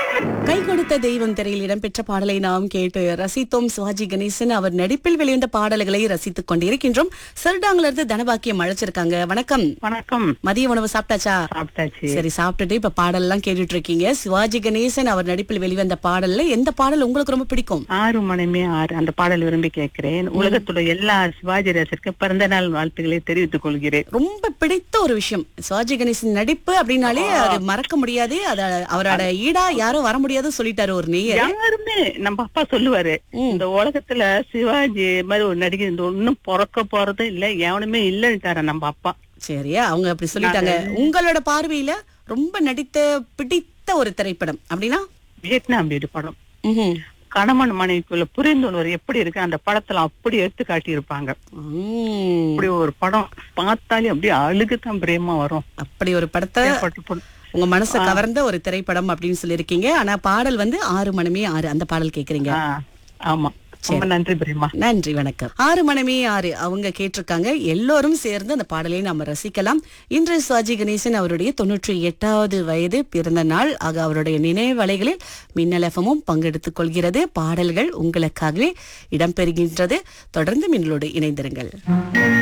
கை கொடுத்த தெய்வம் திரையில் இடம்பெற்ற பாடலை நாம் கேட்டு ரசித்தோம் சிவாஜி கணேசன் அவர் நடிப்பில் வெளிவந்த பாடல்களை ரசித்துக் கொண்டிருக்கின்றோம் சர்டாங்ல இருந்து தனபாக்கியம் அழைச்சிருக்காங்க வணக்கம் வணக்கம் மதிய உணவு சாப்பிட்டாச்சா சாப்பிட்டாச்சு சரி சாப்பிட்டுட்டு இப்ப பாடல் எல்லாம் கேட்டுட்டு இருக்கீங்க சிவாஜி கணேசன் அவர் நடிப்பில் வெளிவந்த பாடல்ல எந்த பாடல் உங்களுக்கு ரொம்ப பிடிக்கும் ஆறு மணிமே ஆறு அந்த பாடல் விரும்பி கேட்கிறேன் உலகத்துல எல்லா சிவாஜி ரசிகருக்கு பிறந்த நாள் வாழ்த்துக்களை தெரிவித்துக் கொள்கிறேன் ரொம்ப பிடித்த ஒரு விஷயம் சிவாஜி கணேசன் நடிப்பு அப்படின்னாலே அது மறக்க முடியாது அத அவரோட ஈடா யாரும் வர முடியாதுன்னு சொல்லிட்டாரு ஒரு நேயர் யாருமே நம்ம அப்பா சொல்லுவாரு இந்த உலகத்துல சிவாஜி மாதிரி ஒரு நடிகர் இந்த ஒண்ணும் பிறக்க போறது இல்ல எவனுமே இல்லன்னுட்டாரு நம்ம அப்பா சரியா அவங்க அப்படி சொல்லிட்டாங்க உங்களோட பார்வையில ரொம்ப நடித்த பிடித்த ஒரு திரைப்படம் அப்படின்னா வியட்நாம் வீடு படம் ம்ஹும். கணவன் மனைவிக்குள்ள புரிந்துணர்வு எப்படி இருக்கு அந்த படத்துல அப்படி எடுத்து காட்டியிருப்பாங்க உம். அப்படி ஒரு படம் பார்த்தாலே அப்படியே அழுகுதான் பிரேமா வரும் அப்படி ஒரு படத்தை பட்டு படம். உங்க மனசை கவர்ந்த ஒரு திரைப்படம் அப்படின்னு சொல்லியிருக்கீங்க ஆனா பாடல் வந்து ஆறு மணமே ஆறு அந்த பாடல் கேக்குறீங்க ஆ, ஆமா ரொம்ப நன்றி பிரேமா நன்றி வணக்கம் ஆறு மணமே ஆறு அவங்க கேட்டிருக்காங்க எல்லோரும் சேர்ந்து அந்த பாடலை நாம ரசிக்கலாம் இன்று சுவாஜி கணேசன் அவருடைய தொன்னூற்றி எட்டாவது வயது பிறந்த நாள் ஆக அவருடைய நினைவலைகளில் மின்னலஃபமும் பங்கெடுத்துக் கொள்கிறது பாடல்கள் உங்களுக்காகவே இடம்பெறுகின்றது தொடர்ந்து மின்னலோடு இணைந்திருங்கள்